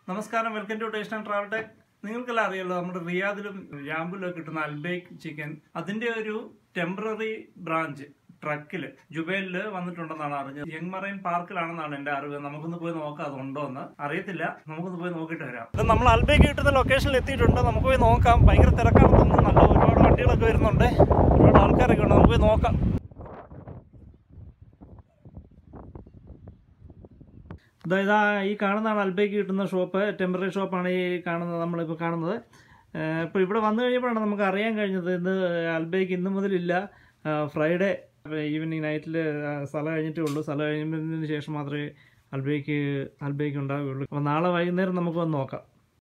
നമസ്കാരം welcome to taste and travel tech നിങ്ങൾക്കെല്ലാം അറിയാലോ നമ്മുടെ റിയാദിലും യാമ്പുലും ഒക്കെ കിട്ടുന്ന അൽബേക്ക് ചിക്കൻ അതിന്റെ ഒരു ടെമ്പററി ബ്രാഞ്ച് ട്രക്കിൽ ജുബൈലിൽ വന്നിട്ടുണ്ടെന്നാണ് അറിഞ്ഞത് യങ് മറൈൻ പാർക്കിലാണെന്നാണ് എന്റെ അറിവ് നമുക്കൊന്ന് പോയി നോക്കാം അതുണ്ടോ എന്ന് അറിയത്തില്ല നമുക്കൊന്ന് പോയി നോക്കിയിട്ട് വരാം ഇത് നമ്മൾ അൽബേക്ക് കിട്ടുന്ന ലൊക്കേഷനിൽ എത്തിയിട്ടുണ്ട് നമുക്ക് പോയി നോക്കാം ഭയങ്കര തിരക്കാണ് തോന്നുന്നുണ്ട് ഒരുപാട് വണ്ടികളൊക്കെ വരുന്നുണ്ട് ഒരുപാട് ആൾക്കാരൊക്കെ ഉണ്ട് നമുക്ക് പോയി നോക്കാം അതായത് ആ ഈ കാണുന്നതാണ് അൽബേക്ക് കിട്ടുന്ന ഷോപ്പ് ടെമ്പററി ഷോപ്പാണ് ഈ കാണുന്നത് നമ്മളിപ്പോൾ കാണുന്നത് ഇപ്പോൾ ഇവിടെ വന്നു കഴിഞ്ഞപ്പോഴാണ് നമുക്ക് അറിയാൻ കഴിഞ്ഞത് ഇന്ന് അൽബേക്ക് ഇന്ന് മുതലില്ല ഫ്രൈഡേ ഈവനിങ് നൈറ്റിൽ സ്ഥലം കഴിഞ്ഞിട്ടേ ഉള്ളൂ സ്ഥലം കഴിഞ്ഞതിന് ശേഷം മാത്രമേ അൽബേക്ക് അൽബേക്ക് ഉണ്ടാവുകയുള്ളൂ അപ്പോൾ നാളെ വൈകുന്നേരം നമുക്ക് വന്ന് നോക്കാം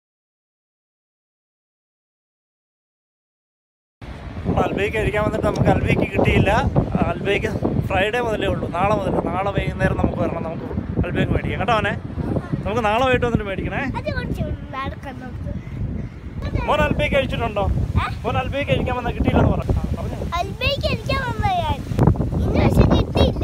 അൽബേക്ക് കഴിക്കാൻ വന്നിട്ട് നമുക്ക് അൽബേക്ക് കിട്ടിയില്ല അൽബേക്ക് ഫ്രൈഡേ മുതലേ ഉള്ളൂ നാളെ മുതൽ നാളെ വൈകുന്നേരം നമുക്ക് വരണം നമുക്ക് അൽബേക്ക് മേടിക്കാം കേട്ടോ അവനെ നമുക്ക് നാളെ വൈകിട്ട് വന്നിട്ട് മേടിക്കണേ അത് കുറച്ച് നടക്കാം നമുക്ക് മോൻ അൽബേക്ക് കഴിച്ചിട്ടുണ്ടോ മോൻ അൽബേക്ക് കഴിക്കാൻ വന്നാൽ കിട്ടിയില്ലെന്ന് പറഞ്ഞു ആ, പറഞ്ഞോ. അൽബേക്ക് അടിക്കാൻ വന്ന ഞാൻ ഇന്ന് പക്ഷെ കിട്ടിയില്ല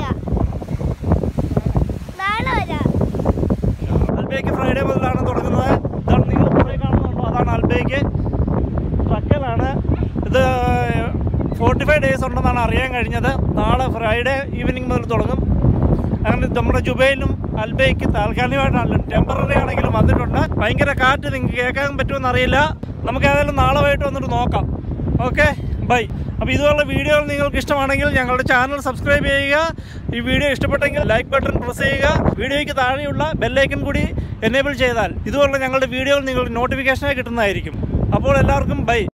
നാളെ വരാം അൽബേക്ക് ഫ്രൈഡേ മുതലാണ് തുടങ്ങുന്നത് ഇതാണ് നിങ്ങൾ പുറകെ കാണുന്നുണ്ടോ അതാണ് അൽബേക്ക് ട്രക്കലാണ് ഇത് ഫോർട്ടി ഫൈവ് ഡേയ്സ് ഉണ്ടെന്നാണ് അറിയാൻ കഴിഞ്ഞത് നാളെ ഫ്രൈഡേ ഈവനിങ് മുതൽ തുടങ്ങും അങ്ങനെ നമ്മുടെ ജുബൈലും അൽബേക്ക് താൽക്കാലികമായിട്ടാണ് ടെമ്പററി ആണെങ്കിലും വന്നിട്ടുണ്ട് ഭയങ്കര കാറ്റ് നിങ്ങൾക്ക് കേൾക്കാൻ പറ്റുമെന്ന് അറിയില്ല നമുക്ക് ഏതായാലും നാളെ വൈകിട്ട് വന്നിട്ട് നോക്കാം ഓക്കെ ബൈ അപ്പോൾ ഇതുപോലുള്ള വീഡിയോകൾ നിങ്ങൾക്ക് ഇഷ്ടമാണെങ്കിൽ ഞങ്ങളുടെ ചാനൽ സബ്സ്ക്രൈബ് ചെയ്യുക ഈ വീഡിയോ ഇഷ്ടപ്പെട്ടെങ്കിൽ ലൈക്ക് ബട്ടൺ പ്രസ് ചെയ്യുക വീഡിയോയ്ക്ക് താഴെയുള്ള ബെല്ലൈക്കൺ കൂടി എനേബിൾ ചെയ്താൽ ഇതുപോലുള്ള ഞങ്ങളുടെ വീഡിയോകൾ നിങ്ങൾക്ക് നോട്ടിഫിക്കേഷനായി കിട്ടുന്നതായിരിക്കും അപ്പോൾ എല്ലാവർക്കും ബൈ